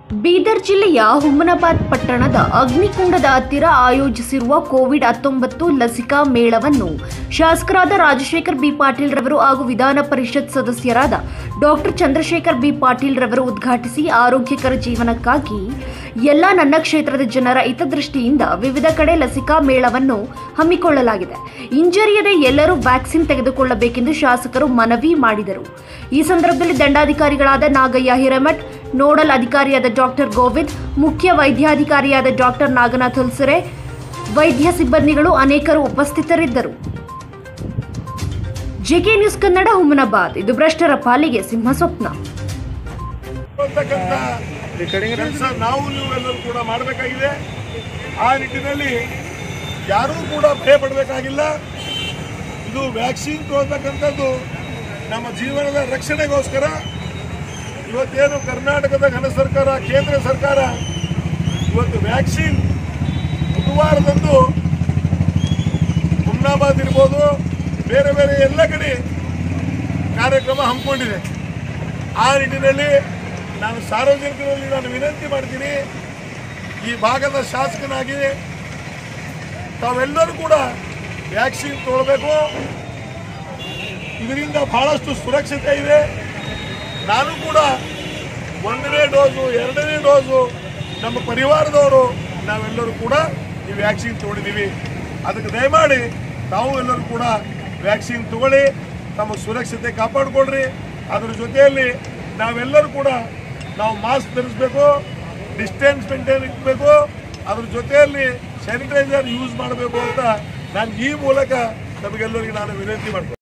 ಬೀದರ್ ಜಿಲ್ಲೆಯ ಹುಮನಾಬಾದ್ ಪಟ್ಟಣದ ಅಗ್ನಿಕುಂಡದ ಹತ್ತಿರ ಆಯೋಜಿಸಿರುವ ಕೋವಿಡ್ ಹತ್ತೊಂಬತ್ತು ಲಸಿಕಾ ಮೇಳವನ್ನು ಶಾಸಕರಾದ ರಾಜಶೇಖರ್ ಬಿ ಪಾಟೀಲ್ ರವರು ಹಾಗೂ ವಿಧಾನ ಪರಿಷತ್ ಸದಸ್ಯರಾದ ಡಾಕ್ಟರ್ ಚಂದ್ರಶೇಖರ್ ಬಿ ಪಾಟೀಲ್ ರವರು ಉದ್ಘಾಟಿಸಿ ಆರೋಗ್ಯಕರ ಜೀವನಕ್ಕಾಗಿ ಎಲ್ಲ ನನ್ನ ಕ್ಷೇತ್ರದ ಜನರ ಹಿತದೃಷ್ಟಿಯಿಂದ ವಿವಿಧ ಕಡೆ ಲಸಿಕಾ ಮೇಳವನ್ನು ಹಮ್ಮಿಕೊಳ್ಳಲಾಗಿದೆ ಇಂಜರಿಯದೆ ಎಲ್ಲರೂ ವ್ಯಾಕ್ಸಿನ್ ತೆಗೆದುಕೊಳ್ಳಬೇಕೆಂದು ಶಾಸಕರು ಮನವಿ ಮಾಡಿದರು ಈ ಸಂದರ್ಭದಲ್ಲಿ ದಂಡಾಧಿಕಾರಿಗಳಾದ ನಾಗಯ್ಯ ಹಿರೇಮಠ್ ನೋಡಲ್ ಅಧಿಕಾರಿಯಾದ ಡಾಕ್ಟರ್ ಗೋವಿಂದ್ ಮುಖ್ಯ ವೈದ್ಯಾಧಿಕಾರಿಯಾದ ಡಾಕ್ಟರ್ ನಾಗನಾಥ್ ಹುಲ್ಸರೆ ವೈದ್ಯ ಸಿಬ್ಬಂದಿಗಳು ಅನೇಕರು ಉಪಸ್ಥಿತರಿದ್ದರು ಜೆಕೆ ನ್ಯೂಸ್ ಕನ್ನಡ ಹುಮನಾಬಾದ್ ಇದು ಭ್ರಷ್ಟರ ಪಾಲಿಗೆ ಸಿಂಹ ಸ್ವಪ್ನ ಅಂತಕ್ಕಂಥ ಕೆಲಸ ನಾವು ನೀವೆಲ್ಲರೂ ಕೂಡ ಮಾಡಬೇಕಾಗಿದೆ ಆ ನಿಟ್ಟಿನಲ್ಲಿ ಯಾರೂ ಕೂಡ ಭಯ ಪಡಬೇಕಾಗಿಲ್ಲ ಇದು ವ್ಯಾಕ್ಸಿನ್ ತಗೊಳ್ತಕ್ಕಂಥದ್ದು ನಮ್ಮ ಜೀವನದ ರಕ್ಷಣೆಗೋಸ್ಕರ ಇವತ್ತೇನು ಕರ್ನಾಟಕದ ಘನ ಸರ್ಕಾರ ಕೇಂದ್ರ ಸರ್ಕಾರ ಇವತ್ತು ವ್ಯಾಕ್ಸಿನ್ ಬುಧವಾರದಂದು ಹುಮ್ನಾಬಾದ್ ಇರ್ಬೋದು ಬೇರೆ ಬೇರೆ ಎಲ್ಲ ಕಡೆ ಕಾರ್ಯಕ್ರಮ ಹಮ್ಮಿಕೊಂಡಿದೆ ಆ ನಿಟ್ಟಿನಲ್ಲಿ ನಾನು ಸಾರ್ವಜನಿಕರಲ್ಲಿ ನಾನು ವಿನಂತಿ ಮಾಡ್ತೀನಿ ಈ ಭಾಗದ ಶಾಸಕನಾಗಿ ತಾವೆಲ್ಲರೂ ಕೂಡ ವ್ಯಾಕ್ಸಿನ್ ತಗೊಳ್ಬೇಕು ಇದರಿಂದ ಬಹಳಷ್ಟು ಸುರಕ್ಷತೆ ಇದೆ ನಾನು ಕೂಡ ಒಂದನೇ ಡೋಸು ಎರಡನೇ ಡೋಸು ನಮ್ಮ ಪರಿವಾರದವರು ನಾವೆಲ್ಲರೂ ಕೂಡ ಈ ವ್ಯಾಕ್ಸಿನ್ ತಗೊಂಡಿದ್ದೀವಿ ಅದಕ್ಕೆ ದಯಮಾಡಿ ತಾವು ಎಲ್ಲರೂ ಕೂಡ ವ್ಯಾಕ್ಸಿನ್ ತಗೊಳ್ಳಿ ತಮ್ಮ ಸುರಕ್ಷತೆ ಕಾಪಾಡಿಕೊಡ್ರಿ ಅದ್ರ ಜೊತೆಯಲ್ಲಿ ನಾವೆಲ್ಲರೂ ಕೂಡ ನಾವು ಮಾಸ್ಕ್ ಧರಿಸಬೇಕು ಡಿಸ್ಟೆನ್ಸ್ ಮೇಂಟೈನ್ ಇಡಬೇಕು ಅದ್ರ ಜೊತೆಯಲ್ಲಿ ಸ್ಯಾನಿಟೈಸರ್ ಯೂಸ್ ಮಾಡಬೇಕು ಅಂತ ನಾನು ಈ ಮೂಲಕ ನಮಗೆಲ್ಲರಿಗೆ ನಾನು ವಿನಂತಿ ಮಾಡ್ತೀನಿ